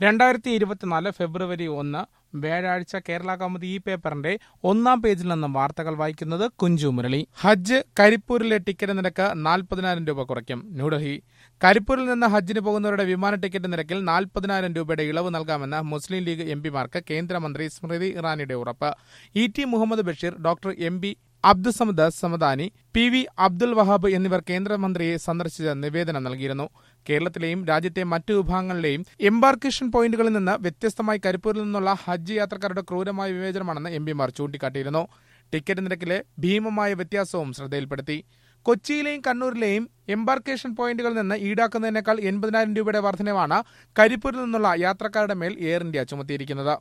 രണ്ടായിരത്തി ഇരുപത്തിനാല് ഫെബ്രുവരി ഒന്ന് വ്യാഴാഴ്ച കേരള കൗമുദി ഈ പേപ്പറിന്റെ ഒന്നാം പേജിൽ നിന്നും വാർത്തകൾ വായിക്കുന്നത് കുഞ്ചു മുരളി ഹജ്ജ് കരിപ്പൂരിലെ ടിക്കറ്റ് നിരക്ക് നാൽപ്പതിനായിരം രൂപ കുറയ്ക്കും ന്യൂഡൽഹി കരിപ്പൂരിൽ നിന്ന് ഹജ്ജിന് പോകുന്നവരുടെ വിമാന ടിക്കറ്റ് നിരക്കിൽ നാൽപ്പതിനായിരം രൂപയുടെ ഇളവ് നൽകാമെന്ന് മുസ്ലിം ലീഗ് എം പിമാർക്ക് കേന്ദ്രമന്ത്രി സ്മൃതി ഇറാനിയുടെ ഉറപ്പ് E T Muhammad Basheer doctor M P Abdussamad Samadani P V Abdul Wahab എന്നിവർ കേന്ദ്രമന്ത്രിയെ സന്ദർശിച്ച് നിവേദനം നൽകിയിരുന്നു കേരളത്തിലെയും രാജ്യത്തെ മറ്റു വിഭാഗങ്ങളിലെയും എംബാർക്കേഷൻ പോയിന്റുകളിൽ നിന്ന് വ്യത്യസ്തമായി കരിപ്പൂരിൽ നിന്നുള്ള ഹജ്ജ് യാത്രക്കാരുടെ ക്രൂരമായ വിവേചനമാണെന്ന് എം പിമാർ ചൂണ്ടിക്കാട്ടിയിരുന്നു ടിക്കറ്റ് നിരക്കിലെ ഭീമമായ വ്യത്യാസവും ശ്രദ്ധയിൽപ്പെടുത്തി കൊച്ചിയിലെയും കണ്ണൂരിലെയും എംബാർക്കേഷൻ പോയിന്റുകളിൽ നിന്ന് ഈടാക്കുന്നതിനേക്കാൾ എൺപതിനായിരം രൂപയുടെ വർധനവാണ് കരിപ്പൂരിൽ നിന്നുള്ള യാത്രക്കാരുടെ മേൽ എയർ ഇന്ത്യ ചുമത്തിയിരിക്കുന്നത്